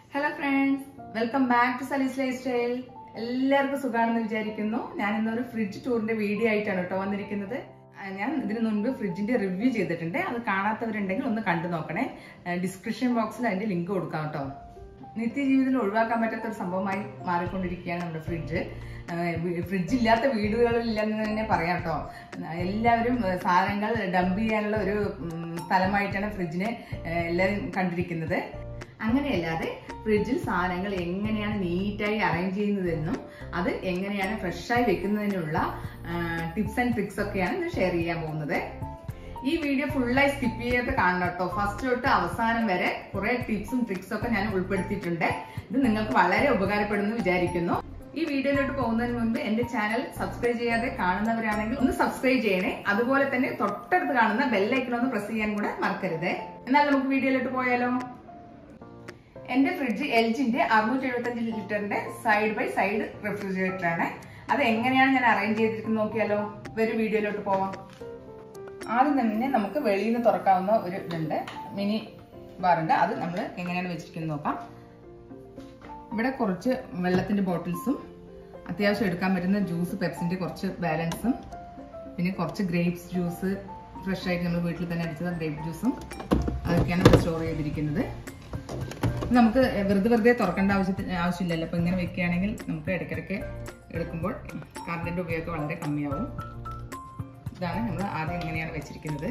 Hello friends welcome back to Sali's lifestyle എല്ലാവർക്കും സുഖമാണെന്ന് വിചാരിക്കുന്നു ഞാൻ ഇന്നൊരു ഫ്രിഡ്ജ് ടൂറിന്റെ വീഡിയോ ആയിട്ടാണ് കേട്ടോ വന്നിരിക്കുന്നത് ആ, ഞാൻ ഇതിനു മുൻപ് ഫ്രിഡ്ജിന്റെ റിവ്യൂ ചെയ്തിട്ടുണ്ട് അത് കാണാത്തവരുണ്ടെങ്കിൽ ഒന്ന് കണ്ടു നോക്കണേ ഡിസ്ക്രിപ്ഷൻ ബോക്സിൽ അതിന്റെ ലിങ്ക് കൊടുക്കാം കേട്ടോ നിത്യജീവിതത്തിൽ ഒഴിവാക്കാൻ പറ്റാത്ത ഒരു സംഭവമായി മാറിക്കൊണ്ടിരിക്കുകയാണ് നമ്മുടെ ഫ്രിഡ്ജ് ഫ്രിഡ്ജ് ഇല്ലാത്ത വീടുകളില്ലെന്ന് തന്നെ പറയാം കേട്ടോ എല്ലാവരും ആ, സാധനങ്ങൾ ഡംപ് ചെയ്യാനുള്ള ഒരു ഉം, സ്ഥലമായിട്ടാണ് ഫ്രിഡ്ജിനെ ആ, എല്ലാവരും കണ്ടിരിക്കുന്നത് അങ്ങനെയല്ലാതെ ഫ്രിഡ്ജിൽ സാധനങ്ങൾ എങ്ങനെയാണ് നീറ്റായി അറേഞ്ച് ചെയ്യുന്നതെന്നും അത് എങ്ങനെയാണ് ഫ്രഷായി വെക്കുന്നതിനുള്ള ടിപ്സ് ആൻഡ് ട്രിക്സ് ഒക്കെയാണ് ഇന്ന് ഷെയർ ചെയ്യാൻ പോകുന്നത് ഈ വീഡിയോ ഫുള്ളായി സ്കിപ്പ് ചെയ്യാതെ കാണണം കേട്ടോ ഫസ്റ്റ് തൊട്ട് അവസാനം വരെ കുറെ ടിപ്സും ട്രിക്സും ഒക്കെ ഞാൻ ഉൾപ്പെടുത്തിയിട്ടുണ്ട് ഇത് നിങ്ങൾക്ക് വളരെ ഉപകാരപ്പെടുമെന്ന് വിചാരിക്കുന്നു ഈ വീഡിയോയിലോട്ട് പോകുന്നതിന് മുൻപ് എന്റെ ചാനൽ സബ്സ്ക്രൈബ് ചെയ്യാതെ കാണുന്നവരാണെങ്കിൽ ഒന്ന് സബ്സ്ക്രൈബ് ചെയ്യണേ അതുപോലെ തന്നെ തൊട്ടടുത്ത് കാണുന്ന ബെല്ലൈക്കൺ ഒന്ന് പ്രസ് ചെയ്യാൻ കൂടെ മറക്കരുത് എന്നാൽ നമുക്ക് വീഡിയോയിലോട്ട് പോയാലോ എന്റെ ഫ്രിഡ്ജ് എൽ ജിന്റെ അറുന്നൂറ്റി എഴുപത്തഞ്ച് ലിറ്ററിന്റെ സൈഡ് ബൈ സൈഡ് റെഫ്രിജറേറ്റർ ആണ് അത് എങ്ങനെയാണ് ഞാൻ അറേഞ്ച് ചെയ്തിരിക്കുന്നത് നോക്കിയാലോ ഒരു വീഡിയോയിലോട്ട് പോവാം ആദ്യം തന്നെ നമുക്ക് വെളിയിൽ നിന്ന് തുറക്കാവുന്ന ഒരു ഇതുണ്ട് മിനി ബാറുണ്ട് അത് നമ്മൾ എങ്ങനെയാണ് വെച്ചിരിക്കുന്നത് നോക്കാം ഇവിടെ കുറച്ച് വെള്ളത്തിന്റെ ബോട്ടിൽസും അത്യാവശ്യം എടുക്കാൻ പറ്റുന്ന ജ്യൂസ് പെപ്സിന്റെ കുറച്ച് ബാലൻസും പിന്നെ കുറച്ച് ഗ്രേപ്സ് ജ്യൂസ് ഫ്രഷ് ആയിട്ട് നമ്മൾ വീട്ടിൽ തന്നെ അടിച്ചത് ഗ്രേപ്പ് ജ്യൂസും അതൊക്കെയാണ് ഇവിടെ സ്റ്റോർ ചെയ്തിരിക്കുന്നത് ഇത് നമുക്ക് വെറുതെ വെറുതെ തുറക്കേണ്ട ആവശ്യത്തിന് ആവശ്യമില്ലല്ലോ അപ്പോൾ ഇങ്ങനെ വെക്കുകയാണെങ്കിൽ നമുക്ക് ഇടയ്ക്കിടയ്ക്ക് എടുക്കുമ്പോൾ കറണ്ടിൻ്റെ ഉപയോഗം വളരെ കമ്മിയാവും ഇതാണ് നമ്മൾ ആദ്യം ഇങ്ങനെയാണ് വെച്ചിരിക്കുന്നത്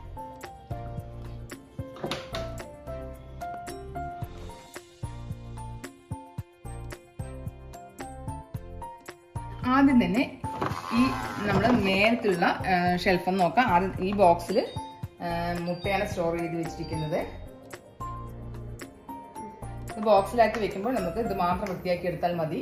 ആദ്യം തന്നെ ഈ നമ്മൾ നേരത്തുള്ള ഷെൽഫ് ഒന്ന് നോക്കാം ആദ്യം ഈ ബോക്സിൽ മുട്ടയാണ് സ്റ്റോർ ചെയ്ത് വെച്ചിരിക്കുന്നത് ഇത് ബോക്സിലാക്കി വെക്കുമ്പോൾ നമുക്ക് ഇത് മാത്രം വൃത്തിയാക്കി എടുത്താൽ മതി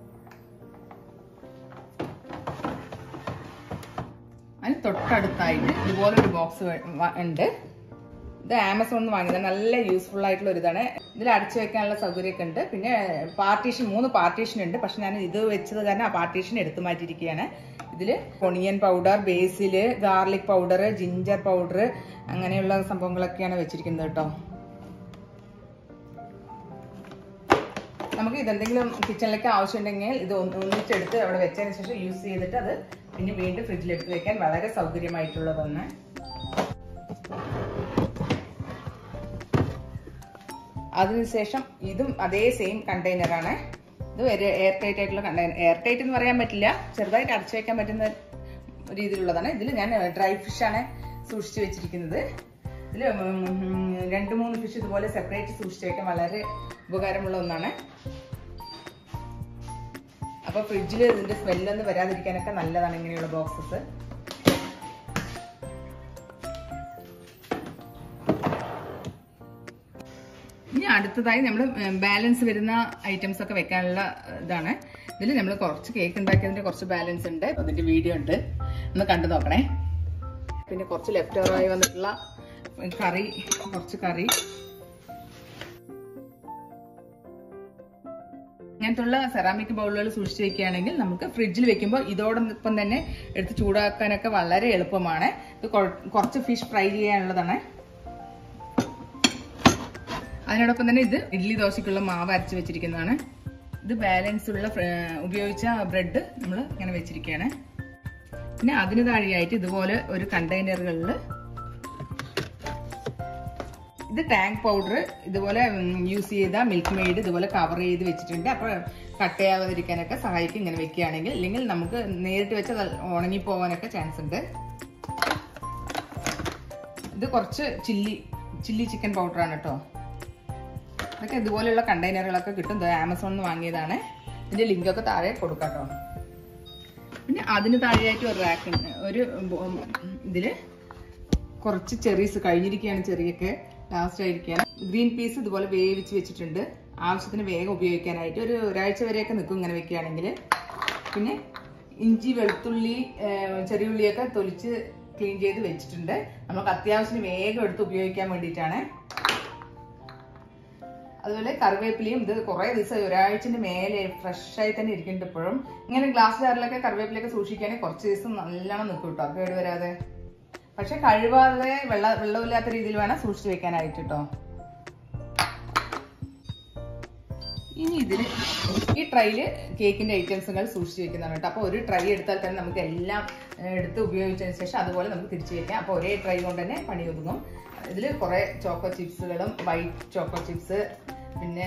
അതിന് തൊട്ടടുത്തായിട്ട് ഇതുപോലൊരു ബോക്സ് ഉണ്ട് ഇത് ആമസോണിൽ നിന്ന് വാങ്ങിയത് നല്ല യൂസ്ഫുൾ ആയിട്ടുള്ള ഒരു ഇതാണ് ഇതിൽ അടച്ചു വെക്കാനുള്ള സൗകര്യമൊക്കെ ഉണ്ട് പിന്നെ പാർട്ടീഷൻ മൂന്ന് പാർട്ടീഷൻ ഉണ്ട് പക്ഷെ ഞാൻ ഇത് വെച്ചത് കാരണം ആ പാർട്ടീഷൻ എടുത്തു മാറ്റിയിരിക്കുകയാണ് ഇതിൽ onion powder basil garlic powder ginger powder അങ്ങനെയുള്ള സംഭവങ്ങളൊക്കെയാണ് വെച്ചിരിക്കുന്നത് കേട്ടോ നമുക്ക് ഇതെന്തെങ്കിലും കിച്ചണിലേക്ക് ആവശ്യമുണ്ടെങ്കിൽ ഇത് ഒന്നിച്ചെടുത്ത് അവിടെ വെച്ചതിന് ശേഷം യൂസ് ചെയ്തിട്ട് അത് പിന്നെ വീണ്ടും ഫ്രിഡ്ജിൽ എടുത്ത് വെക്കാൻ വളരെ സൗകര്യമായിട്ടുള്ളതാണ് അതിനുശേഷം ഇതും അതേ സെയിം കണ്ടെയ്നറാണ് ഇത് ഒരു എയർ ടൈറ്റ് ആയിട്ടുള്ള കണ്ടെയ്നർ എയർ ടൈറ്റ് എന്ന് പറയാൻ പറ്റില്ല ചെറുതായിട്ട് അടച്ചു വെക്കാൻ പറ്റുന്ന രീതിയിലുള്ളതാണ് ഇതിൽ ഞാൻ ഡ്രൈ ഫിഷാണ് സൂക്ഷിച്ചു വെച്ചിരിക്കുന്നത് ഇതിൽ രണ്ട് മൂന്ന് ഫിഷ് ഇതുപോലെ സെപ്പറേറ്റ് സൂക്ഷിച്ചു വെക്കാൻ വളരെ ഉപകാരമുള്ള ഒന്നാണ് അപ്പോൾ ഫ്രിഡ്ജിൽ ഇതിന്റെ സ്മെല്ലൊന്നും വരാതിരിക്കാനൊക്കെ നല്ലതാണ് ഇങ്ങനെയുള്ള ബോക്സസ് ഇനി അടുത്തതായി നമ്മൾ ബാലൻസ് വരുന്ന ഐറ്റംസ് ഒക്കെ വെക്കാനുള്ള ഇതാണ് ഇതിൽ നമ്മൾ കുറച്ച് കേക്ക് ഉണ്ടാക്കിയതിന്റെ കുറച്ച് ബാലൻസ് ഉണ്ട് അതിന്റെ വീഡിയോ ഉണ്ട് ഒന്ന് കണ്ടു നോക്കണേ പിന്നെ കുറച്ച് ലെഫ്റ്റ് ഓവറായി വന്നിട്ടുള്ള കറി കുറച്ച് കറി ഇങ്ങനത്തുള്ള സെറാമിക് ബൗളുകൾ സൂക്ഷിച്ചു വെക്കുകയാണെങ്കിൽ നമുക്ക് ഫ്രിഡ്ജിൽ വെക്കുമ്പോൾ ഇതോടൊപ്പം തന്നെ എടുത്ത് ചൂടാക്കാനൊക്കെ വളരെ എളുപ്പമാണ് ഇത് കുറച്ച് ഫിഷ് ഫ്രൈ ചെയ്യാനുള്ളതാണ് അതിനോടൊപ്പം തന്നെ ഇത് ഇഡ്ഡലി ദോശയ്ക്കുള്ള മാവ് അരച്ച് വെച്ചിരിക്കുന്നതാണ് ഇത് ബാലൻസ് ഉള്ള ഉപയോഗിച്ച ബ്രെഡ് നമ്മൾ ഇങ്ങനെ വെച്ചിരിക്കുകയാണ് പിന്നെ അതിന് താഴെയായിട്ട് ഇതുപോലെ ഒരു കണ്ടെയ്നറുകളിൽ ഇത് ടാങ്ക് പൗഡർ ഇതുപോലെ യൂസ് ചെയ്ത മിൽക്ക് മെയ്ഡ് ഇതുപോലെ കവർ ചെയ്ത് വെച്ചിട്ടുണ്ട് അപ്പോൾ കട്ടയാവാതിരിക്കാനൊക്കെ സഹായിക്കും ഇങ്ങനെ വെക്കുകയാണെങ്കിൽ അല്ലെങ്കിൽ നമുക്ക് നേരിട്ട് വെച്ച് ഉണങ്ങി പോകാനൊക്കെ ചാൻസ് ഉണ്ട് ഇത് കുറച്ച് ചില്ലി ചില്ലി ചിക്കൻ പൗഡറാണ് കേട്ടോ ഇതൊക്കെ ഇതുപോലെയുള്ള കണ്ടെയ്നറുകളൊക്കെ കിട്ടും ഇത് ആമസോണിൽ നിന്ന് വാങ്ങിയതാണ് ഇതിന്റെ ലിങ്കൊക്കെ താഴെ കൊടുക്കാം കേട്ടോ പിന്നെ അതിന് താഴെയായിട്ട് ഒരു റാക്ക് ഒരു ഇതില് കുറച്ച് ചെറീസ് കഴിഞ്ഞിരിക്കുകയാണ് ചെറിയൊക്കെ ലാസ്റ്റ് ആയിരിക്കുകയാണ് ഗ്രീൻ പീസ് ഇതുപോലെ വേവിച്ച് വെച്ചിട്ടുണ്ട് ആവശ്യത്തിന് വേഗം ഉപയോഗിക്കാനായിട്ട് ഒരു ഒരാഴ്ച വരെയൊക്കെ നിൽക്കും ഇങ്ങനെ വെക്കുകയാണെങ്കിൽ പിന്നെ ഇഞ്ചി വെളുത്തുള്ളി ചെറിയ ഉള്ളിയൊക്കെ തൊലിച്ച് ക്ലീൻ ചെയ്ത് വെച്ചിട്ടുണ്ട് നമുക്ക് അത്യാവശ്യത്തിന് വേഗം എടുത്ത് ഉപയോഗിക്കാൻ വേണ്ടിയിട്ടാണ് അതുപോലെ കറിവേപ്പിലയും ഇത് കുറേ ദിവസം ഒരാഴ്ചന്റെ മേലെ ഫ്രഷ് ആയി തന്നെ ഇരിക്കുന്നുണ്ട് ഇപ്പോഴും ഇങ്ങനെ ഗ്ലാസ് ജാറിലൊക്കെ കറിവേപ്പിലൊക്കെ സൂക്ഷിക്കുകയാണെങ്കിൽ കുറച്ച് ദിവസം നല്ലോണം നിൽക്കും കേട്ടോ കേട് വരാതെ പക്ഷെ കഴുകാതെ വെള്ള വെള്ളമില്ലാത്ത രീതിയിൽ വേണം സൂക്ഷിച്ചു വെക്കാനായിട്ട് കേട്ടോ ഇനി ഇതിൽ ഈ ട്രൈയില് കേക്കിന്റെ ഐറ്റംസുകൾ സൂക്ഷിച്ച് വെക്കുന്നതാണ് കേട്ടോ അപ്പോൾ ഒരു ട്രൈ എടുത്താൽ തന്നെ നമുക്ക് എല്ലാം ഏഹ്, എടുത്ത് ഉപയോഗിച്ചതിന് ശേഷം അതുപോലെ നമുക്ക് തിരിച്ചു വെക്കാം അപ്പോൾ ഒരേ ട്രൈ കൊണ്ട് തന്നെ പണി ഒതുങ്ങും ഇതിൽ കുറേ ചോക്കോ ചിപ്സുകളും വൈറ്റ് ചോക്കോ ചിപ്സ് പിന്നെ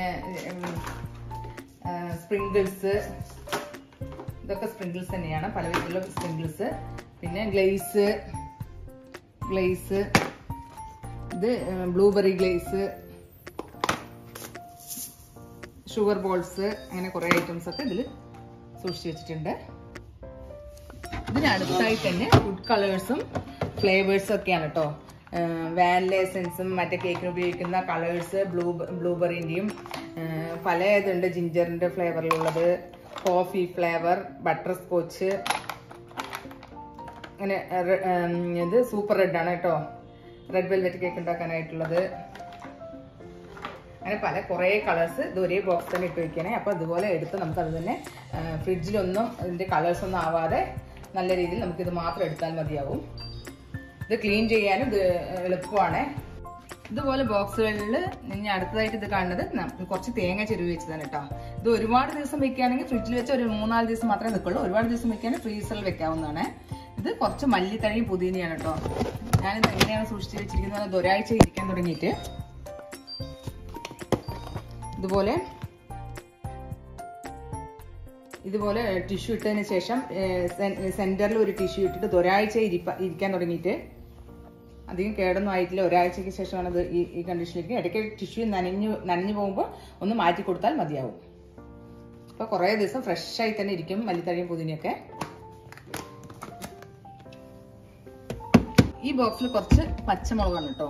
സ്പ്രിങ്കിൾസ് ഇതൊക്കെ സ്പ്രിങ്കിൾസ് തന്നെയാണ് പല വിധത്തിലുള്ള സ്പ്രിങ്കിൾസ് പിന്നെ ഗ്ലേസ് ഗ്ലേസ് ഇത് ബ്ലൂബെറി ഗ്ലേസ് ഷുഗർ ബോൾസ് അങ്ങനെ കുറേ ഐറ്റംസ് ഒക്കെ ഇതിൽ സൂക്ഷിച്ചു വെച്ചിട്ടുണ്ട് ഇതിനടുത്തായി തന്നെ ഫുഡ് കളേഴ്സും ഫ്ലേവേഴ്സും ഒക്കെയാണ് കേട്ടോ വാനില എസൻസും മറ്റേ കേക്കിന് ഉപയോഗിക്കുന്ന കളേഴ്സ് ബ്ലൂ ബ്ലൂബെറിൻ്റെയും പല ഇതുണ്ട് ജിഞ്ചറിൻ്റെ ഫ്ലേവറിലുള്ളത് കോഫി ഫ്ലേവർ ബട്ടർ സ്കോച്ച് അങ്ങനെ റെ- ഉം, ഇത് സൂപ്പർ റെഡ് ആണ് കേട്ടോ റെഡ് വെൽവെറ്റ് കേക്ക് ഉണ്ടാക്കാനായിട്ടുള്ളത് അങ്ങനെ പല കുറേ കളേഴ്സ് ഇത് ഒരേ ബോക്സ് തന്നെ ഇട്ട് വെക്കണേ അപ്പോൾ അതുപോലെ എടുത്ത് നമുക്ക് അത് തന്നെ ആ, ഫ്രിഡ്ജിലൊന്നും ഇതിൻ്റെ കളേഴ്സ് ഒന്നും ആവാതെ നല്ല രീതിയിൽ നമുക്കിത് മാത്രം എടുത്താൽ മതിയാവും ഇത് ക്ലീൻ ചെയ്യാനും ഇത് എളുപ്പമാണ് ഇതുപോലെ ബോക്സുകളിൽ ഞാൻ അടുത്തതായിട്ട് ഇത് കാണുന്നത് ന- കുറച്ച് തേങ്ങ ചെരുവ് വെച്ചതാണ് കേട്ടോ ഇത് ഒരുപാട് ദിവസം വെക്കുകയാണെങ്കിൽ ഫ്രിഡ്ജിൽ വെച്ച് ഒരു മൂന്നാല് ദിവസം മാത്രമേ നിൽക്കുള്ളൂ ഒരുപാട് ദിവസം വെക്കുകയാണെങ്കിൽ ഫ്രീസറിൽ വെക്കാവുന്നതാണ് ഇത് കുറച്ച് മല്ലിത്തഴയും പുതിനയാണ് കേട്ടോ ഞാനിത് എങ്ങനെയാണ് സൂക്ഷിച്ച് വെച്ചിരിക്കുന്നത് ഒരാഴ്ച ഇരിക്കാൻ തുടങ്ങിയിട്ട് ഇതുപോലെ ഇതുപോലെ ടിഷ്യൂ ഇട്ടതിന് ശേഷം സെന്ററിൽ ഒരു ടിഷ്യൂ ഇട്ടിട്ട് ഇത് ഒരാഴ്ച ഇരിപ്പ ഇരിക്കാൻ തുടങ്ങിയിട്ട് അധികം കേടൊന്നും ആയിട്ടില്ല ഒരാഴ്ചയ്ക്ക് ശേഷമാണ് ഇത് ഈ ഈ കണ്ടീഷനിലേക്ക് ഇടയ്ക്ക് ടിഷ്യൂ നനഞ്ഞു നനഞ്ഞു പോകുമ്പോൾ ഒന്ന് മാറ്റി കൊടുത്താൽ മതിയാവും അപ്പോൾ കുറേ ദിവസം ഫ്രഷ് ആയി തന്നെ ഇരിക്കും മല്ലിത്തഴയും പുതിനയൊക്കെ ഈ ബോക്സിൽ കുറച്ച് പച്ചമുളകാണ് കേട്ടോ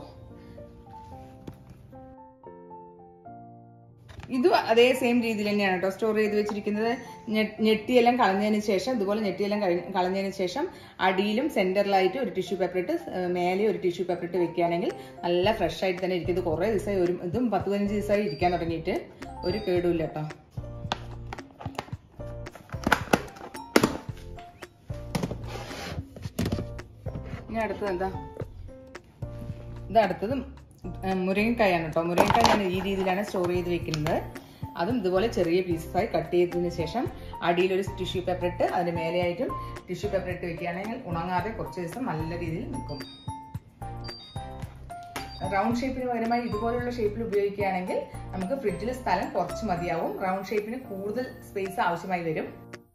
ഇതും അതേ സെയിം രീതിയിൽ തന്നെയാണ് കേട്ടോ സ്റ്റോർ ചെയ്ത് വെച്ചിരിക്കുന്നത് ഞെ- ഞെട്ടിയെല്ലാം കളഞ്ഞതിന് ശേഷം ഇതുപോലെ ഞെട്ടിയെല്ലാം കഴി- കളഞ്ഞതിന് ശേഷം അടിയിലും സെന്ററിലായിട്ട് ഒരു ടിഷ്യൂ പേപ്പർ ഇട്ട് ഏഹ് മേലെ ഒരു ടിഷ്യൂ പേപ്പർ ഇട്ട് വെക്കുകയാണെങ്കിൽ നല്ല ഫ്രഷ് ആയിട്ട് തന്നെ ഇരിക്കും ഇത് കുറേ ദിവസമായി ഒരു ഇതും പത്ത് പതിനഞ്ച് ദിവസമായി ഇരിക്കാൻ തുടങ്ങിയിട്ട് ഒരു കേടുമില്ല കേട്ടോ ഇനി അടുത്തത് എന്താ ഇത് അടുത്തത് മുരിങ്ങക്കായാണ് കേട്ടോ മുരിങ്ങക്കായ ഞാൻ ഈ രീതിയിലാണ് സ്റ്റോർ ചെയ്ത് വെക്കുന്നത് അതും ഇതുപോലെ ചെറിയ പീസസായി കട്ട് ചെയ്തതിന് ശേഷം അടിയിൽ ഒരു ടിഷ്യൂ പേപ്പർ ഇട്ട് അതിന് മേലെയായിട്ടും ടിഷ്യൂ പേപ്പർ ഇട്ട് വെക്കുകയാണെങ്കിൽ ഉണങ്ങാതെ കുറച്ച് ദിവസം നല്ല രീതിയിൽ നിൽക്കും റൗണ്ട് ഷേപ്പിന് പകരമായി ഇതുപോലുള്ള ഷേപ്പിൽ ഉപയോഗിക്കുകയാണെങ്കിൽ നമുക്ക് ഫ്രിഡ്ജിൽ സ്ഥലം കുറച്ച് മതിയാവും റൗണ്ട് ഷേപ്പിന് കൂടുതൽ സ്പേസ് ആവശ്യമായി വരും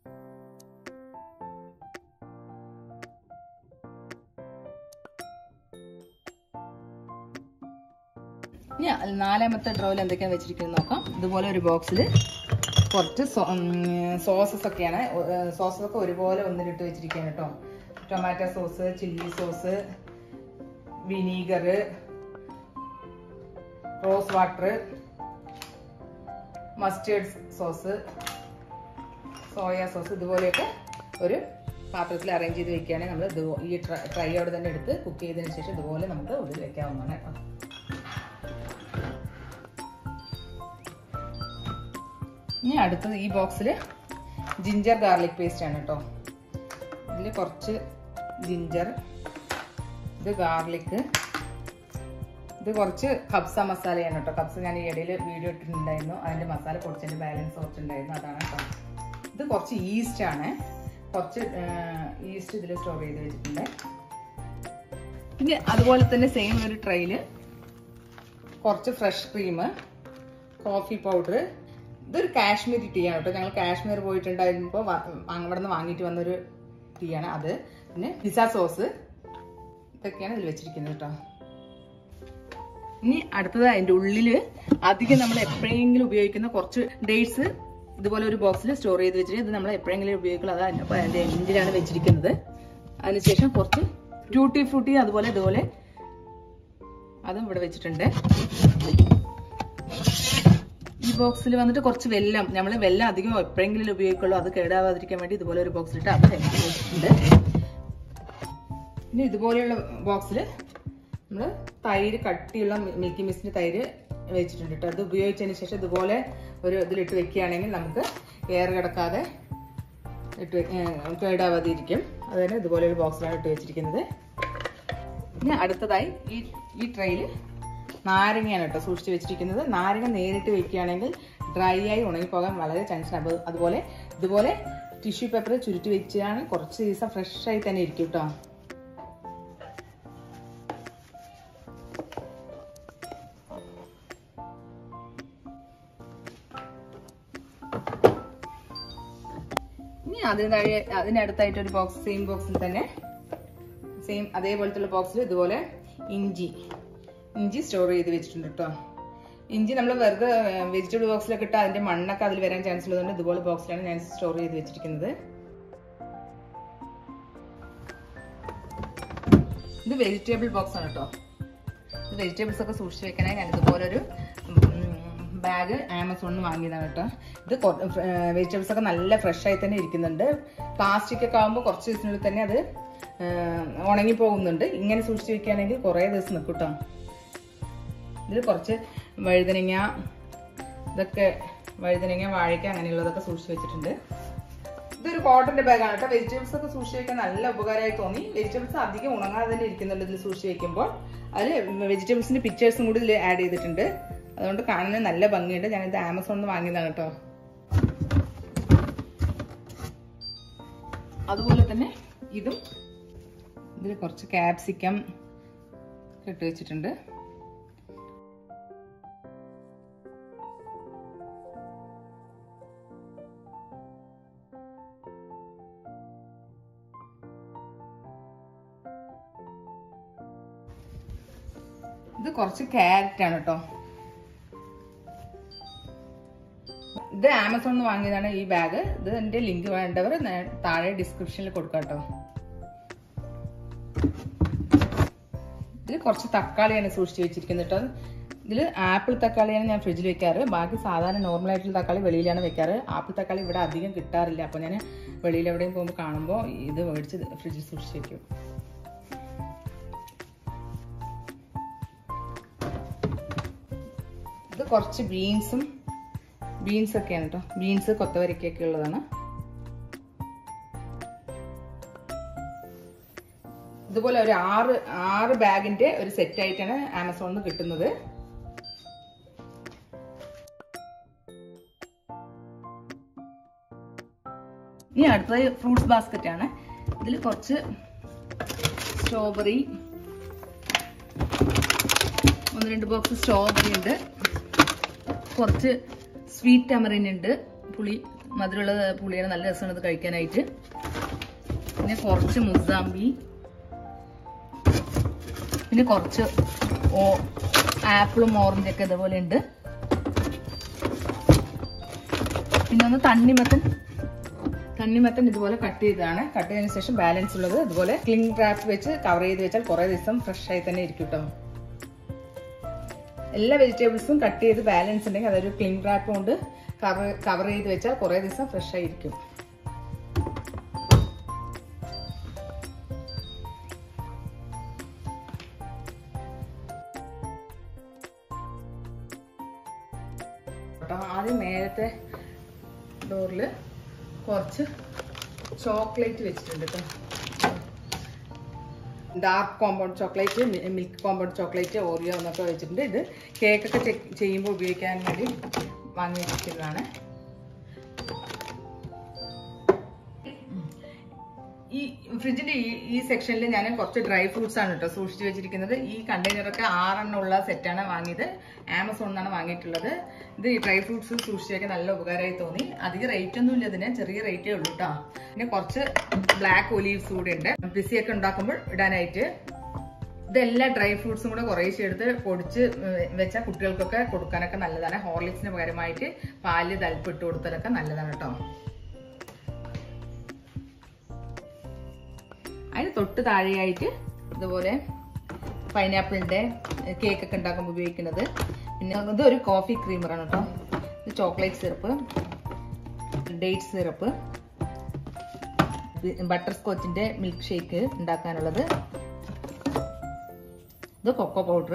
ഇനി നാലാമത്തെ ഡ്രോയിൽ എന്തൊക്കെയാണ് വെച്ചിരിക്കുന്നത് നോക്കാം ഇതുപോലെ ഒരു ബോക്സിൽ കുറച്ച് സോസസ് ഒക്കെയാണ് സോസസ് ഒക്കെ ഒരുപോലെ ഒന്നിലിട്ട് വെച്ചിരിക്കുകയാണ് കേട്ടോ tomato sauce chilli sauce vinegar rose water mustard sauce soya sauce ഇതുപോലെയൊക്കെ ഒരു പാത്രത്തിൽ അറേഞ്ച് ചെയ്ത് വെക്കുകയാണെങ്കിൽ നമ്മൾ ഇത് ഈ ട്രൈയോട് തന്നെ എടുത്ത് കുക്ക് ചെയ്തതിന് ശേഷം ഇതുപോലെ നമുക്ക് ഉള്ളിൽ വെക്കാവുന്നതാണ് കേട്ടോ ഇനി അടുത്തത് ഈ ബോക്സിൽ ജിഞ്ചർ ഗാർലിക് പേസ്റ്റ് ആണ് കേട്ടോ ഇതിൽ കുറച്ച് ജിഞ്ചർ ഇത് ഗാർലിക് ഇത് കുറച്ച് കബ്സ മസാലയാണ് കേട്ടോ കബ്സ ഞാൻ ഈ ഇടയിൽ വീഡിയോ ഇട്ടിട്ടുണ്ടായിരുന്നു അതിൻ്റെ മസാല കുറച്ചതിൻ്റെ ബാലൻസ് കുറച്ചുണ്ടായിരുന്നു അതാണ് കേട്ടോ ഇത് കുറച്ച് ഈസ്റ്റ് ആണ് കുറച്ച് ഈസ്റ്റ് ഇതിൽ സ്റ്റോർ ചെയ്ത് വെച്ചിട്ടുണ്ട് ഇനി അതുപോലെ തന്നെ സെയിം ഒരു ട്രൈയിൽ കുറച്ച് ഫ്രഷ് ക്രീം കോഫി പൗഡർ ഇതൊരു കാശ്മീരി ടീ ആണ് കേട്ടോ ഞങ്ങൾ കാശ്മീർ പോയിട്ടുണ്ടായിരുന്നപ്പോൾ അവിടെ നിന്ന് വാങ്ങിയിട്ട് വന്നൊരു ടീ ആണ് അത് പിന്നെ പിസ സോസ് ഇതൊക്കെയാണ് ഇതിൽ വെച്ചിരിക്കുന്നത് കേട്ടോ ഇനി അടുത്തത് അതിൻ്റെ ഉള്ളിൽ അധികം നമ്മൾ എപ്പോഴെങ്കിലും ഉപയോഗിക്കുന്ന കുറച്ച് ഡേറ്റ്സ് ഇതുപോലെ ഒരു ബോക്സിൽ സ്റ്റോർ ചെയ്ത് വെച്ചിട്ട് ഇത് നമ്മൾ എപ്പോഴെങ്കിലും ഉപയോഗിക്കുള്ളൂ അത് അതിൻ്റെ അതിൻ്റെ എൻഡിലാണ് വെച്ചിരിക്കുന്നത് അതിനുശേഷം കുറച്ച് ട്യൂട്ടി ഫ്രൂട്ടി അതുപോലെ ഇതുപോലെ അതും ഇവിടെ വെച്ചിട്ടുണ്ട് ഈ ബോക്സിൽ വന്നിട്ട് കുറച്ച് വെല്ലം നമ്മൾ വെല്ലം അധികം എപ്പോഴെങ്കിലും ഉപയോഗിക്കുള്ളൂ അത് കേടാവാതിരിക്കാൻ വേണ്ടി ഇതുപോലെ ഒരു ബോക്സിലിട്ട് അത് വെച്ചിട്ടുണ്ട് പിന്നെ ഇതുപോലെയുള്ള ബോക്സിൽ നമ്മൾ തൈര് കട്ടിയുള്ള മിൽക്കി മിസ്റ്റിൻ്റെ തൈര് വെച്ചിട്ടുണ്ട് കേട്ടോ അത് ഉപയോഗിച്ചതിന് ശേഷം ഇതുപോലെ ഒരു ഇതിലിട്ട് വെക്കുകയാണെങ്കിൽ നമുക്ക് എയർ കിടക്കാതെ ഇട്ട് വെ- ഏർ കേടാവാതെ ഇരിക്കും അത് തന്നെ ഇതുപോലെ ഒരു ബോക്സിലാണ് ഇട്ട് വെച്ചിരിക്കുന്നത് പിന്നെ അടുത്തതായി ഈ ഈ ട്രെയിൽ നാരങ്ങയാണ് കേട്ടോ സൂക്ഷിച്ച് വെച്ചിരിക്കുന്നത് നാരങ്ങ നേരിട്ട് വെക്കുകയാണെങ്കിൽ ഡ്രൈ ആയി ഉണങ്ങിപ്പോകാൻ വളരെ ചാൻസ് ഉണ്ട് അപ്പോൾ അതുപോലെ ഇതുപോലെ ടിഷ്യൂ പേപ്പർ ചുരുട്ടി വെച്ചാണ് കുറച്ച് ദിവസം ഫ്രഷ് ആയി തന്നെ ഇരിക്കും കേട്ടോ ഇനി അതിന് താഴെ അതിനടുത്തായിട്ട് ഒരു ബോക്സ് സെയിം ബോക്സിൽ തന്നെ സെയിം അതേപോലത്തെ ബോക്സിൽ ഇതുപോലെ ഇഞ്ചി ഇഞ്ചി സ്റ്റോർ ചെയ്ത് വെച്ചിട്ടുണ്ട് കേട്ടോ ഇഞ്ചി നമ്മൾ വെറുതെ വെജിറ്റബിൾ ബോക്സിലൊക്കെ ഇട്ട് അതിന്റെ മണ്ണൊക്കെ അതിൽ വരാൻ ചാൻസ് ഉള്ളതുകൊണ്ട് ഇതുപോലെ ബോക്സിലാണ് ഞാൻ സ്റ്റോർ ചെയ്ത് വെച്ചിരിക്കുന്നത് ഇത് വെജിറ്റബിൾ ബോക്സ് ആണ് കേട്ടോ ഇത് വെജിറ്റബിൾസ് ഒക്കെ സൂക്ഷിച്ച് വെക്കാനായി ഞാൻ ഇതുപോലെ ഒരു ബാഗ് ആമസോണിൽ നിന്ന് വാങ്ങിയതാണ് കേട്ടോ ഇത് വെജിറ്റബിൾസ് ഒക്കെ നല്ല ഫ്രഷ് ആയി തന്നെ ഇരിക്കുന്നുണ്ട് പ്ലാസ്റ്റിക് ഒക്കെ ആകുമ്പോൾ കുറച്ച് ദിവസത്തിനുള്ളിൽ തന്നെ അത് ഉണങ്ങി പോകുന്നുണ്ട് ഇങ്ങനെ സൂക്ഷിച്ച് വെക്കുകയാണെങ്കിൽ കുറേ ദിവസം നിൽക്കും കേട്ടോ ഇതിൽ കുറച്ച് വഴുതനങ്ങ ഇതൊക്കെ വഴുതനങ്ങ വാഴയ്ക്ക അങ്ങനെയുള്ളതൊക്കെ സൂക്ഷിച്ച് വെച്ചിട്ടുണ്ട് ഇതൊരു കോട്ടന്റെ ബാഗാണ് കേട്ടോ വെജിറ്റബിൾസ് ഒക്കെ സൂക്ഷിച്ച് വെക്കാൻ നല്ല ഉപകാരമായി തോന്നി വെജിറ്റബിൾസ് അധികം ഉണങ്ങാതെ തന്നെ ഇരിക്കുന്നുണ്ട് ഇതിൽ സൂക്ഷിച്ച് വെക്കുമ്പോൾ അതിൽ വെജിറ്റബിൾസിന്റെ പിക്ചേഴ്സും കൂടി ഇതിൽ ആഡ് ചെയ്തിട്ടുണ്ട് അതുകൊണ്ട് കാണാൻ നല്ല ഭംഗിയുണ്ട് ഞാനിത് ആമസോണിൽ നിന്ന് വാങ്ങിയതാണ് കേട്ടോ അതുപോലെ തന്നെ ഇതും ഇതിൽ കുറച്ച് ക്യാപ്സിക്കം ഇട്ട് വെച്ചിട്ടുണ്ട് ഇത് കുറച്ച് ക്യാരറ്റ് ആണ് കേട്ടോ ഇത് ആമസോണിൽ നിന്ന് വാങ്ങിയതാണ് ഈ ബാഗ് ഇത് എന്റെ ലിങ്ക് വേണ്ടവർ താഴെ ഡിസ്ക്രിപ്ഷനിൽ കൊടുക്കാം കേട്ടോ ഇതിൽ കുറച്ച് തക്കാളിയാണ് സൂക്ഷിച്ച് വെച്ചിരിക്കുന്നത് കേട്ടോ ഇതിൽ ആപ്പിൾ തക്കാളിയാണ് ഞാൻ ഫ്രിഡ്ജിൽ വെക്കാറ് ബാക്കി സാധാരണ നോർമൽ ആയിട്ടുള്ള തക്കാളി വെളിയിലാണ് വെക്കാറ് ആപ്പിൾ തക്കാളി ഇവിടെ അധികം കിട്ടാറില്ല അപ്പോൾ ഞാൻ വെളിയിൽ എവിടെയും പോകുമ്പോൾ കാണുമ്പോൾ ഇത് മേടിച്ച് ഫ്രിഡ്ജിൽ സൂക്ഷിച്ച് വെക്കും ഇത് കുറച്ച് ബീൻസും ബീൻസ് ഒക്കെയാണ് കേട്ടോ ബീൻസ് കൊത്തവരക്കൊക്കെ ഉള്ളതാണ് ഇതുപോലെ ഒരു ആറ് ആറ് ബാഗിന്റെ ഒരു സെറ്റ് ആയിട്ടാണ് ആമസോണിൽ നിന്ന് കിട്ടുന്നത് ഇനി അടുത്തത് ഫ്രൂട്ട്സ് ബാസ്ക്കറ്റ് ആണ് ഇതിൽ കുറച്ച് സ്ട്രോബെറി ഒന്ന് രണ്ട് ബോക്സ് സ്ട്രോബെറി ഉണ്ട് കുറച്ച് സ്വീറ്റ് ടമറിൻ ഉണ്ട് പുളി മധുരമുള്ള പുളിയാണ് നല്ല രസമാണ് ഇത് കഴിക്കാനായിട്ട് പിന്നെ കുറച്ച് മുസാമ്പി പിന്നെ കുറച്ച് ഓ ആപ്പിളും ഓറഞ്ചൊക്കെ ഇതുപോലെ ഉണ്ട് പിന്നെ ഒന്ന് തണ്ണിമത്തൻ തണ്ണിമത്തൻ ഇതുപോലെ കട്ട് ചെയ്തതാണ് കട്ട് ചെയ്തതിന് ശേഷം ബാലൻസ് ഉള്ളത് ഇതുപോലെ ക്ലിംഗ് റാപ്പ് വെച്ച് കവർ ചെയ്ത് വെച്ചാൽ കുറേ ദിവസം ഫ്രഷ് ആയി തന്നെ ഇരിക്കും കേട്ടോ എല്ലാ വെജിറ്റബിൾസും കട്ട് ചെയ്ത് ബാലൻസ് ഉണ്ടെങ്കിൽ അതൊരു ക്ലിംഗ് റാപ്പ് കൊണ്ട് കവർ കവർ ചെയ്ത് വെച്ചാൽ കുറേ ദിവസം ഫ്രഷ് ആയിരിക്കും ആദ്യം നേരത്തെ ഡോറിൽ കുറച്ച് ചോക്ലേറ്റ് വെച്ചിട്ടുണ്ട് കേട്ടോ dark compound chocolate milk compound chocolate Oreo എന്നൊക്കെ വെച്ചിട്ടുണ്ട് ഇത് കേക്കൊക്കെ ചെയ്യുമ്പോൾ ഉപയോഗിക്കാൻ വേണ്ടി വാങ്ങി വെച്ചിരുന്നതാണ് ഈ ഫ്രിഡ്ജിന്റെ ഈ ഈ സെക്ഷനിൽ ഞാൻ കുറച്ച് ഡ്രൈ ഫ്രൂട്ട്സ് ആണ് കേട്ടോ സൂക്ഷിച്ചു വെച്ചിരിക്കുന്നത് ഈ കണ്ടെയ്നറൊക്കെ ആറെണ്ണം ഉള്ള സെറ്റാണ് വാങ്ങിയത് ആമസോണിൽ നിന്നാണ് വാങ്ങിയിട്ടുള്ളത് ഇത് ഈ ഡ്രൈ ഫ്രൂട്ട്സ് സൂക്ഷിച്ചു വെക്കാൻ നല്ല ഉപകാരമായി തോന്നി അധികം റേറ്റ് ഒന്നും ഇല്ല ഇതിന് ചെറിയ റേറ്റേ ഉള്ളൂ കേട്ടോ പിന്നെ കുറച്ച് ബ്ലാക്ക് ഒലീവ്സ് കൂടെ ഉണ്ട് പിസിയൊക്കെ ഉണ്ടാക്കുമ്പോൾ ഇടാനായിട്ട് ഇതെല്ലാ ഡ്രൈ ഫ്രൂട്ട്സും കൂടെ കുറേശ്ശെ എടുത്ത് പൊടിച്ച് വെച്ചാൽ കുട്ടികൾക്കൊക്കെ കൊടുക്കാനൊക്കെ നല്ലതാണ് ഹോർലിക്സിന് പകരമായിട്ട് പാല് തലപ്പ് ഇട്ട് കൊടുത്താലൊക്കെ നല്ലതാണ് കേട്ടോ അതിന് തൊട്ട് താഴെയായിട്ട് ഇതുപോലെ പൈനാപ്പിളിന്റെ കേക്ക് ഒക്കെ ഉണ്ടാക്കുമ്പോൾ ഉപയോഗിക്കുന്നത് പിന്നെ ഇത് ഒരു കോഫി ക്രീമറാണ് കേട്ടോ ഇത് chocolate syrup date syrup butter സ്കോച്ചിന്റെ മിൽക്ക് ഷേക്ക് ഉണ്ടാക്കാനുള്ളത് ഇത് കൊക്കോ പൗഡർ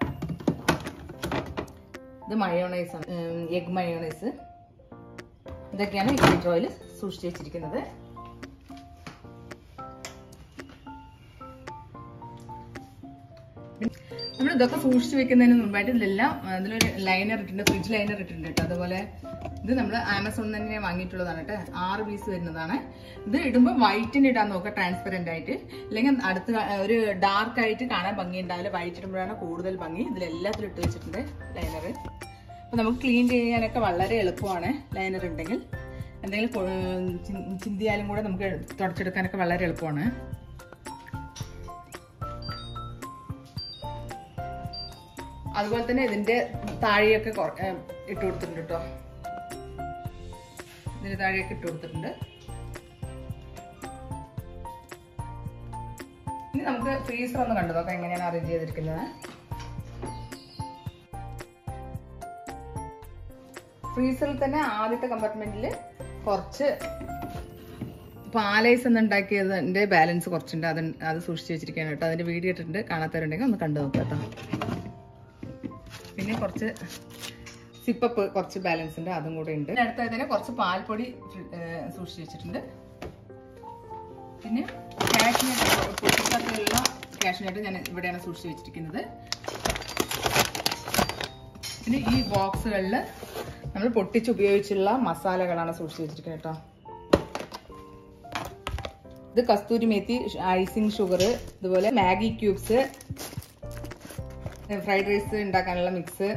ഇത് മയോണൈസ് ആണ് എഗ് മയോണൈസ് ഇതൊക്കെയാണ് ഈ ഓയിൽ സൂക്ഷിച്ചു വെച്ചിരിക്കുന്നത് നമ്മൾ ഇതൊക്കെ സൂക്ഷിച്ച് വെക്കുന്നതിന് മുമ്പായിട്ട് ഇതിലെല്ലാം അതിലൊരു ലൈനർ ഇട്ടിട്ടുണ്ട് ഫ്രിഡ്ജ് ലൈനർ ഇട്ടിട്ടുണ്ട് കേട്ടോ അതുപോലെ ഇത് നമ്മൾ ആമസോണിൽ തന്നെ വാങ്ങിയിട്ടുള്ളതാണ് കേട്ടോ ആറ് പീസ് വരുന്നതാണ് ഇത് ഇടുമ്പോൾ വൈറ്റിന് ഇടാൻ നോക്കുക ട്രാൻസ്പെറന്റ് ആയിട്ട് അല്ലെങ്കിൽ അടുത്ത് കാ- ഒരു ഡാർക്ക് ആയിട്ട് കാണാൻ ഭംഗി ഉണ്ടാവില്ല വൈറ്റ് ഇടുമ്പോഴാണ് കൂടുതൽ ഭംഗി ഇതിലെല്ലാത്തിലും ഇട്ട് വെച്ചിട്ടുണ്ട് ലൈനർ അപ്പൊ നമുക്ക് ക്ലീൻ ചെയ്യാനൊക്കെ വളരെ എളുപ്പമാണ് ലൈനർ ഉണ്ടെങ്കിൽ എന്തെങ്കിലും കൊ- ചി- ചിന്തിയാലും കൂടെ നമുക്ക് തുടച്ചെടുക്കാനൊക്കെ വളരെ എളുപ്പമാണ് അതുപോലെ തന്നെ ഇതിന്റെ താഴെയൊക്കെ കൊ- ഏ, ഇട്ട് കൊടുത്തിട്ടുണ്ട് കേട്ടോ ഇതിന്റെ താഴെയൊക്കെ ഇട്ട് കൊടുത്തിട്ടുണ്ട് ഇനി നമുക്ക് ഫ്രീസർ ഒന്ന് കണ്ടു നോക്കാം എങ്ങനെയാണ് അറേഞ്ച് ചെയ്തിരിക്കുന്നത് ഫ്രീസറിൽ തന്നെ ആദ്യത്തെ കമ്പാർട്ട്മെന്റിൽ കുറച്ച് പാലൈസ് എന്ന് ഉണ്ടാക്കിയതിന്റെ ബാലൻസ് കുറച്ചുണ്ട് അത് അത് സൂക്ഷിച്ച് വെച്ചിരിക്കുകയാണ് കേട്ടോ അതിന്റെ വീഡിയോ ഇട്ടിട്ടുണ്ട് കാണാത്തവരുണ്ടെങ്കിൽ ഒന്ന് കണ്ടു നോക്കാം കേട്ടോ പിന്നെ കുറച്ച് സിപ്പപ്പ് കുറച്ച് ബാലൻസ് ഉണ്ട് അതും കൂടെ ഉണ്ട് അടുത്ത തന്നെ കുറച്ച് പാൽപ്പൊടി ഫ്രി- ഏർ സൂക്ഷിച്ച് വെച്ചിട്ടുണ്ട് പിന്നെ കാഷ്നട്ടുള്ള കാഷ്നട്ട് ഞാൻ ഇവിടെയാണ് സൂക്ഷിച്ച് വെച്ചിരിക്കുന്നത് പിന്നെ ഈ ബോക്സുകളിൽ നമ്മൾ പൊട്ടിച്ച് ഉപയോഗിച്ചുള്ള മസാലകളാണ് സൂക്ഷിച്ച് വെച്ചിരിക്കുന്നത് കേട്ടോ ഇത് കസ്തൂരി മേത്തി ഐസിങ് ഷുഗർ ഇതുപോലെ മാഗി ക്യൂബ്സ് ഫ്രൈഡ് റൈസ് ഉണ്ടാക്കാനുള്ള മിക്സ്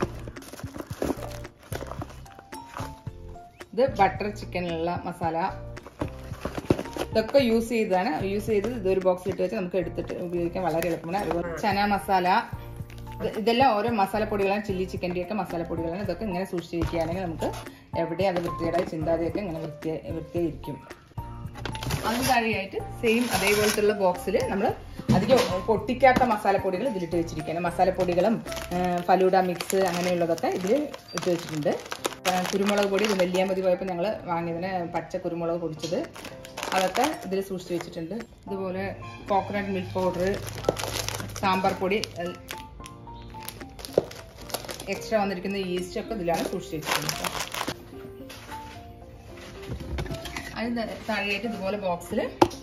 ഇത് ബട്ടർ ചിക്കനിലുള്ള മസാല ഇതൊക്കെ യൂസ് ചെയ്തതാണ് യൂസ് ചെയ്ത് ഇതൊരു ബോക്സിൽ ഇട്ട് വെച്ച് നമുക്ക് എടുത്തിട്ട് ഉപയോഗിക്കാൻ വളരെ എളുപ്പമാണ് അതുപോലെ ചന മസാല ഇത് ഇതെല്ലാം ഓരോ മസാലപ്പൊടികളാണ് ചില്ലി ചിക്കൻ്റെ ഒക്കെ മസാലപ്പൊടികളാണ് ഇതൊക്കെ ഇങ്ങനെ സൂക്ഷിച്ച് വെക്കുകയാണെങ്കിൽ നമുക്ക് എവിടെ അത് വൃത്തിയുടെ ചിന്താതെയൊക്കെ ഇങ്ങനെ വൃത്തി വൃത്തിയായിരിക്കും അതിന് താഴെയായിട്ട് സെയിം അതേപോലത്തുള്ള ബോക്സിൽ നമ്മൾ അധികം പൊട്ടിക്കാത്ത മസാലപ്പൊടികൾ ഇതിലിട്ട് വെച്ചിരിക്കുകയാണ് മസാലപ്പൊടികളും ആ, ഫലൂഡ മിക്സ് അങ്ങനെയുള്ളതൊക്കെ ഇതിൽ ഇട്ട് വെച്ചിട്ടുണ്ട് ആ, കുരുമുളക് പൊടി ഇത് നെല്ലിയാമ്പതി പോയപ്പോൾ ഞങ്ങൾ വാങ്ങിയതിന് പച്ച കുരുമുളക് പൊടിച്ചത് അതൊക്കെ ഇതിൽ സൂക്ഷിച്ച് വെച്ചിട്ടുണ്ട് ഇതുപോലെ കോക്കനട്ട് മിൽക്ക് പൗഡർ സാമ്പാർ പൊടി എക്സ്ട്രാ വന്നിരിക്കുന്ന ഈസ്റ്റ് ഒക്കെ ഇതിലാണ് സൂക്ഷിച്ച് വെച്ചിട്ടുണ്ട് കേട്ടോ. അതിന് താഴെയായിട്ട് ഇതുപോലെ ബോക്സിൽ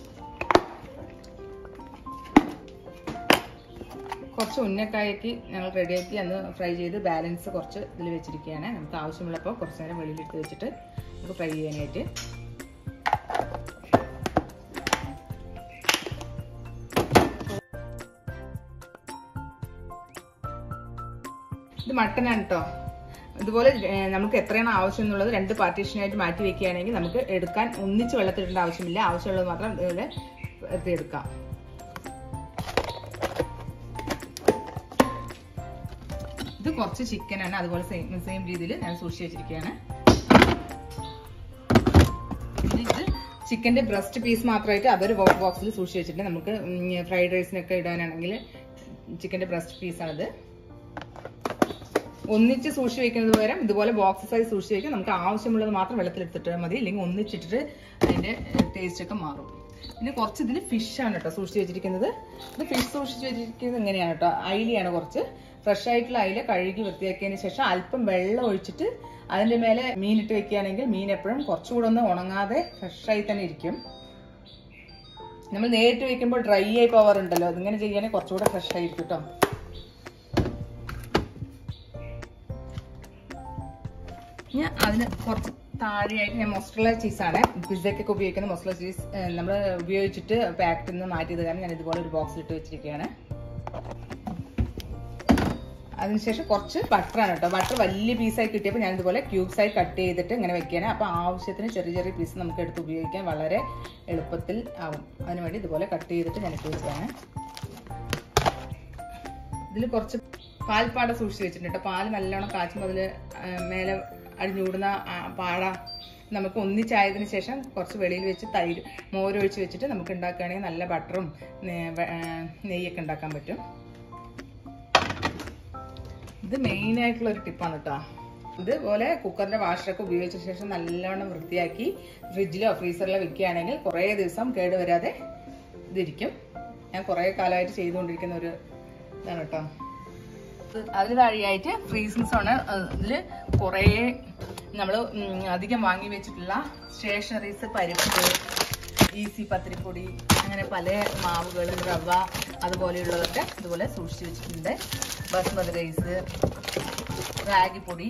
കുറച്ച് ഉന്നക്കായക്ക് ഞങ്ങൾ റെഡിയാക്കി അന്ന് ഫ്രൈ ചെയ്ത് ബാലൻസ് കുറച്ച് ഇതിൽ വെച്ചിരിക്കുകയാണ് നമുക്ക് ആവശ്യമുള്ളപ്പോൾ കുറച്ച് നേരം വെളിയിലിട്ട് വെച്ചിട്ട് നമുക്ക് ഫ്രൈ ചെയ്യാനായിട്ട് ഇത് മട്ടനാണ് കേട്ടോ ഇതുപോലെ ഏർ, നമുക്ക് എത്രയാണ് ആവശ്യം എന്നുള്ളത് രണ്ട് പാർട്ടീഷനായിട്ട് മാറ്റി വെക്കുകയാണെങ്കിൽ നമുക്ക് എടുക്കാൻ ഒന്നിച്ച് വെള്ളത്തിലിടേണ്ട ആവശ്യമില്ല ആവശ്യമുള്ളത് മാത്രം ഇതുപോലെ എടുക്കാം ഇത് കുറച്ച് ചിക്കനാണ് അതുപോലെ സെയിം സെയിം രീതിയിൽ ഞാൻ സൂക്ഷിച്ച് വെച്ചിരിക്കുകയാണ് പിന്നെ ഇത് ചിക്കന്റെ ബ്രസ്റ്റ് പീസ് മാത്രമായിട്ട് അതൊരു ബോക്സിൽ സൂക്ഷിച്ച് വെച്ചിട്ടുണ്ട് നമുക്ക് ഫ്രൈഡ് റൈസിനൊക്കെ ഇടാനാണെങ്കിൽ ചിക്കന്റെ ബ്രസ്റ്റ് പീസാണിത് ഒന്നിച്ച് സൂക്ഷിച്ച് വെക്കുന്നത് പകരം ഇതുപോലെ ബോക്സ് സൈസ് സൂക്ഷിച്ച് വെക്കാൻ നമുക്ക് ആവശ്യമുള്ളത് മാത്രം വെള്ളത്തിലെടുത്തിട്ട് മതി അല്ലെങ്കിൽ ഒന്നിച്ചിട്ടിട്ട് അതിന്റെ ടേസ്റ്റ് ഒക്കെ മാറും പിന്നെ കുറച്ച് ഇതിൽ ഫിഷാണ് കേട്ടോ സൂക്ഷിച്ച് വെച്ചിരിക്കുന്നത് ഇത് ഫിഷ് സൂക്ഷിച്ച് വെച്ചിരിക്കുന്നത് എങ്ങനെയാണ് കേട്ടോ അയിലയാണ് കുറച്ച് ഫ്രഷ് ആയിട്ടുള്ള അയില കഴുകി വൃത്തിയാക്കിയതിന് ശേഷം അല്പം വെള്ളം ഒഴിച്ചിട്ട് അതിന്റെ മേലെ മീനിട്ട് വെക്കുകയാണെങ്കിൽ മീൻ എപ്പോഴും കുറച്ചുകൂടെ ഒന്ന് ഉണങ്ങാതെ ഫ്രഷ് ആയി തന്നെ ഇരിക്കും നമ്മൾ നേരിട്ട് വെക്കുമ്പോൾ ഡ്രൈ ആയി പോവാറുണ്ടല്ലോ അതിങ്ങനെ ചെയ്യുകയാണെങ്കിൽ കുറച്ചുകൂടെ ഫ്രഷ് ആയിരിക്കും കേട്ടോ ഞാൻ അതിന് കുറച്ച് താഴെയായിട്ട് ഞാൻ മൊസ്ട്രല ചീസാണ് പിസ്സയ്ക്കൊക്കെ ഉപയോഗിക്കുന്ന മൊസ്ട്രല ചീസ് നമ്മൾ ഉപയോഗിച്ചിട്ട് പാക്കറ്റിൽ നിന്ന് മാറ്റിയത് കാരണം ഞാൻ ഇതുപോലെ ഒരു ബോക്സിൽ ഇട്ട് വെച്ചിരിക്കുകയാണ് അതിനുശേഷം കുറച്ച് ബട്ടറാണ് കേട്ടോ ബട്ടർ വലിയ പീസായി കിട്ടിയപ്പോൾ ഞാൻ ഇതുപോലെ ക്യൂബ്സ് ആയി കട്ട് ചെയ്തിട്ട് ഇങ്ങനെ വെക്കുകയാണ് അപ്പോൾ ആവശ്യത്തിന് ചെറിയ ചെറിയ പീസ് നമുക്ക് എടുത്ത് ഉപയോഗിക്കാൻ വളരെ എളുപ്പത്തിൽ ആവും അതിനുവേണ്ടി ഇതുപോലെ കട്ട് ചെയ്തിട്ട് ഞാൻ ഇട്ട് വെച്ചതാണ് ഇതിൽ കുറച്ച് പാൽപ്പാട സൂക്ഷിച്ച് വെച്ചിട്ടുണ്ട് കേട്ടോ പാൽ നല്ലോണം കാച്ചുമ്പോൾ അതിൽ മേലെ അടിഞ്ഞൂടുന്ന ആ പാട നമുക്ക് ഒന്നിച്ചായതിനു ശേഷം കുറച്ച് വെളിയിൽ വെച്ച് തൈര് മോരൊഴിച്ച് വെച്ചിട്ട് നമുക്ക് ഉണ്ടാക്കുകയാണെങ്കിൽ നല്ല ബട്ടറും നെ- വെ- ആ, നെയ്യൊക്കെ ഉണ്ടാക്കാൻ പറ്റും ഇത് മെയിൻ ആയിട്ടുള്ള ഒരു ടിപ്പാണ് കേട്ടോ ഇതുപോലെ കുക്കറിന്റെ വാഷറൊക്കെ ഉപയോഗിച്ച ശേഷം നല്ലോണം വൃത്തിയാക്കി ഫ്രിഡ്ജിലോ ഫ്രീസറിലോ വെക്കുകയാണെങ്കിൽ കുറേ ദിവസം കേടുവരാതെ ഇതിരിക്കും ഞാൻ കുറേ കാലമായിട്ട് ചെയ്തുകൊണ്ടിരിക്കുന്ന ഒരു ഇതാണ് കേട്ടോ അതിന് താഴെയായിട്ട് ഫ്രീസിങ് സോണ് ഇതിൽ കുറേ നമ്മൾ അധികം വാങ്ങി വെച്ചിട്ടുള്ള സ്റ്റേഷനറീസ് പരിപ്പ് ഈസി പത്തിരിപ്പൊടി അങ്ങനെ പല മാവുകൾ റവ അതുപോലെയുള്ളതൊക്കെ ഇതുപോലെ സൂക്ഷിച്ച് വെച്ചിട്ടുണ്ട് ബസ്മതി റൈസ് റാഗിപ്പൊടി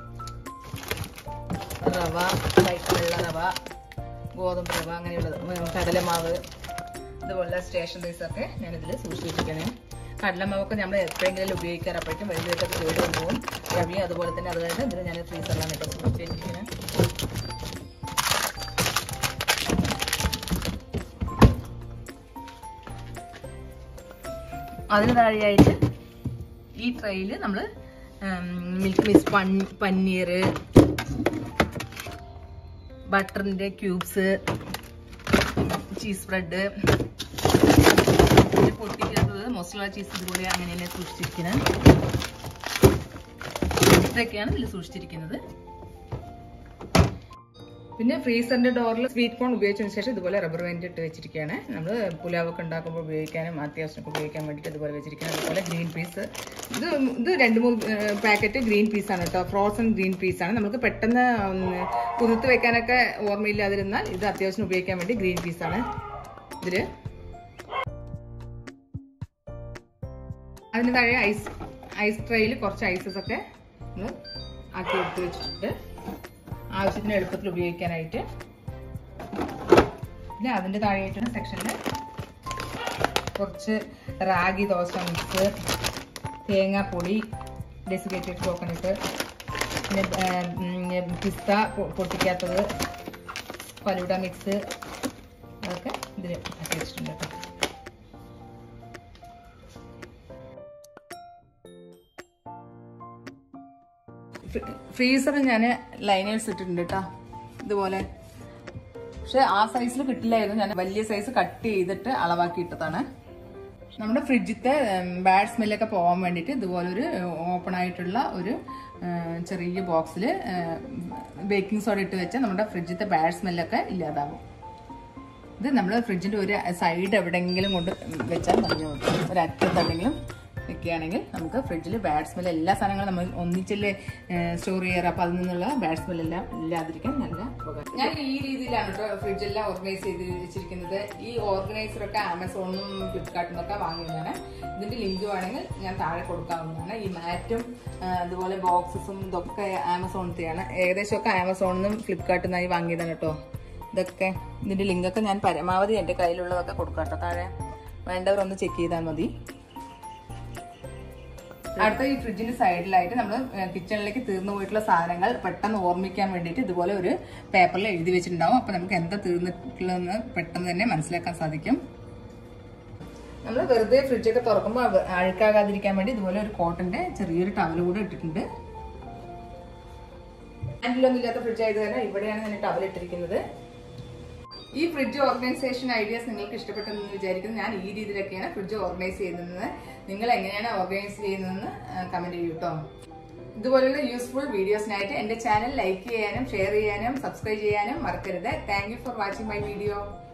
റവ വെള്ള റവ ഗോതമ്പ് റവ അങ്ങനെയുള്ളത് ഉം, കടലമാവ് ഇതുപോലുള്ള സ്റ്റേഷനറീസ് ഒക്കെ ഞാനിതിൽ സൂക്ഷിച്ച് വെച്ചിരിക്കണേ കടലമാവൊക്കെ നമ്മൾ എപ്പോഴെങ്കിലും ഉപയോഗിക്കാറ് അപ്പോഴേക്കും വെള്ളമൊക്കെ കേട് കൊണ്ടുപോകും രവി അതുപോലെ തന്നെ അതുകൊണ്ട് ഇതിൽ ഞാൻ ഫ്രീസറിലാണ് ഇപ്പോൾ സൂക്ഷിച്ച് വെച്ചിരിക്കുന്നത് അതിന് താഴെയായിട്ട് ഈ ട്രെയിൽ നമ്മൾ മിൽക്ക് മിക്സ് പൻ പനീർ ബട്ടറിൻ്റെ ക്യൂബ്സ് ചീസ് സ്പ്രെഡ് പൊട്ടിക്കാത്തത് മൊസല ചീസ് ഇതുപോലെ അങ്ങനെ തന്നെ സൂക്ഷിച്ചിരിക്കുന്നത് ഇതൊക്കെയാണ് ഇതിൽ സൂക്ഷിച്ചിരിക്കുന്നത് പിന്നെ ഫ്രീസറിന്റെ ഡോറിൽ സ്വീറ്റ് കോൺ ഉപയോഗിച്ചതിന് ശേഷം ഇതുപോലെ റബ്ബർ ബാൻഡ് ഇട്ട് വെച്ചിരിക്കുകയാണ് നമ്മൾ പുലാവൊക്കെ ഉണ്ടാക്കുമ്പോൾ ഉപയോഗിക്കാനും അത്യാവശ്യമൊക്കെ ഉപയോഗിക്കാൻ വേണ്ടിയിട്ട് ഇതുപോലെ വെച്ചിരിക്കുന്നത് അതുപോലെ ഗ്രീൻ പീസ് ഇത് ഇത് രണ്ട് മൂന്ന് പാക്കറ്റ് ഗ്രീൻ പീസാണ് കേട്ടോ ഫ്രോസൺ ഗ്രീൻ പീസാണ് നമുക്ക് പെട്ടെന്ന് ഉം, കുതിർത്ത് വെക്കാനൊക്കെ ഓർമ്മയില്ലാതിരുന്നാൽ ഇത് അത്യാവശ്യം ഉപയോഗിക്കാൻ വേണ്ടി ഗ്രീൻ പീസാണ് ഇതില് അതിന് താഴെ ഐസ് ഐസ് ട്രേയിൽ കുറച്ച് ഐസസ് ഒക്കെ ഒന്ന് ആക്കി എടുത്ത് വെച്ചിട്ടുണ്ട് ആവശ്യത്തിന് എളുപ്പത്തിൽ ഉപയോഗിക്കാനായിട്ട് പിന്നെ അതിൻ്റെ താഴെയായിട്ടുള്ള സെക്ഷനിൽ കുറച്ച് റാഗി ദോശ മിക്സ് തേങ്ങാപ്പൊടി ഡെസിക്കേറ്റഡ് കോക്കനട്ട് പിന്നെ ഉം, പിസ്ത പൊ- പൊട്ടിക്കാത്തത് ഫലൂഡ മിക്സ് അതൊക്കെ ഇതിൽ ആക്കി വെച്ചിട്ടുണ്ട് കേട്ടോ ഫ്രീസറിൽ ഞാൻ ലൈനേഴ്സ് ഇട്ടിട്ടുണ്ട് കേട്ടോ ഇതുപോലെ പക്ഷെ ആ സൈസിൽ കിട്ടില്ലായിരുന്നു ഞാൻ വലിയ സൈസ് കട്ട് ചെയ്തിട്ട് അളവാക്കി ഇട്ടതാണ് നമ്മുടെ ഫ്രിഡ്ജിത്തെ ബാഡ് സ്മെല്ലൊക്കെ പോകാൻ വേണ്ടിയിട്ട് ഇതുപോലെ ഒരു ഓപ്പൺ ആയിട്ടുള്ള ഒരു ഉം, ചെറിയ ബോക്സിൽ ബേക്കിംഗ് സോഡ ഇട്ട് വെച്ചാൽ നമ്മുടെ ഫ്രിഡ്ജിത്തെ ബാഡ് സ്മെല്ലൊക്കെ ഇല്ലാതാവും ഇത് നമ്മൾ ഫ്രിഡ്ജിന്റെ ഒരു സൈഡ് എവിടെയെങ്കിലും കൊണ്ട് വെച്ചാൽ മതി ഒരു അറ്റത്ത് എവിടെയെങ്കിലും വെക്കുകയാണെങ്കിൽ നമുക്ക് ഫ്രിഡ്ജിൽ ബാഡ് സ്മെൽ എല്ലാ സാധനങ്ങളും നമ്മൾ ഒന്നിച്ചല്ലേ സ്റ്റോർ ചെയ്യാറ് അപ്പോൾ അതിൽ നിന്നുള്ള ബാഡ് സ്മെൽ എല്ലാം ഇല്ലാതിരിക്കാൻ നല്ല ഉപകാരം ഞാൻ ഈ രീതിയിലാണ് കേട്ടോ ഫ്രിഡ്ജെല്ലാം ഓർഗനൈസ് ചെയ്ത് വെച്ചിരിക്കുന്നത് ഈ ഓർഗനൈസറൊക്കെ ആമസോണിലും ഫ്ലിപ്കാർട്ടിൽ നിന്നൊക്കെ വാങ്ങിയതാണ് ഇതിന്റെ ലിങ്ക് വേണമെങ്കിൽ ഞാൻ താഴെ കൊടുക്കാവുന്നതാണ് ഈ മാറ്റും ആ, അതുപോലെ ബോക്സസും ഇതൊക്കെ ആമസോണിലത്തെയാണ് ഏകദേശമൊക്കെ ആമസോണിൽ നിന്നും ഫ്ലിപ്കാർട്ടിൽ നിന്നായി വാങ്ങിയതാണ് കേട്ടോ ഇതൊക്കെ ഇതിന്റെ ലിങ്കൊക്കെ ഞാൻ പരമാവധി എൻ്റെ കയ്യിലുള്ളതൊക്കെ കൊടുക്കാം കേട്ടോ താഴെ വേണ്ടവർ ഒന്ന് ചെക്ക് ചെയ്താൽ മതി അടുത്ത ഈ ഫ്രിഡ്ജിന്റെ സൈഡിലായിട്ട് നമ്മൾ കിച്ചണിലേക്ക് തീർന്നു പോയിട്ടുള്ള സാധനങ്ങൾ പെട്ടെന്ന് ഓർമ്മിക്കാൻ വേണ്ടിയിട്ട് ഇതുപോലെ ഒരു പേപ്പറിൽ എഴുതി വെച്ചിട്ടുണ്ടാവും അപ്പൊ നമുക്ക് എന്താ തീർന്നിട്ടുള്ളതെന്ന് പെട്ടെന്ന് തന്നെ മനസ്സിലാക്കാൻ സാധിക്കും നമ്മൾ വെറുതെ ഫ്രിഡ്ജൊക്കെ തുറക്കുമ്പോൾ അവ- അഴുക്കാകാതിരിക്കാൻ വേണ്ടി ഇതുപോലെ ഒരു കോട്ടന്റെ ചെറിയൊരു ടവൽ കൂടെ ഇട്ടിട്ടുണ്ട് ഹാൻഡിലൊന്നും ഇല്ലാത്ത ഫ്രിഡ്ജ് ആയത് കാരണം ഇവിടെയാണ് ഞാൻ ടവൽ ഇട്ടിരിക്കുന്നത് ഈ ഫ്രിഡ്ജ് ഓർഗനൈസേഷൻ ഐഡിയാസ് നിങ്ങൾക്ക് ഇഷ്ടപ്പെട്ടെന്ന് വിചാരിക്കുന്നു ഞാൻ ഈ രീതിയിലൊക്കെയാണ് ഫ്രിഡ്ജ് ഓർഗനൈസ് ചെയ്യുന്നത് നിങ്ങൾ എങ്ങനെയാണ് ഓർഗനൈസ് ചെയ്യുന്നതെന്ന് കമന്റ് ചെയ്യൂ കേട്ടോ ഇതുപോലുള്ള യൂസ്ഫുൾ വീഡിയോസിനായിട്ട് എന്റെ ചാനൽ ലൈക്ക് ചെയ്യാനും ഷെയർ ചെയ്യാനും സബ്സ്ക്രൈബ് ചെയ്യാനും മറക്കരുത് thank you for watching my video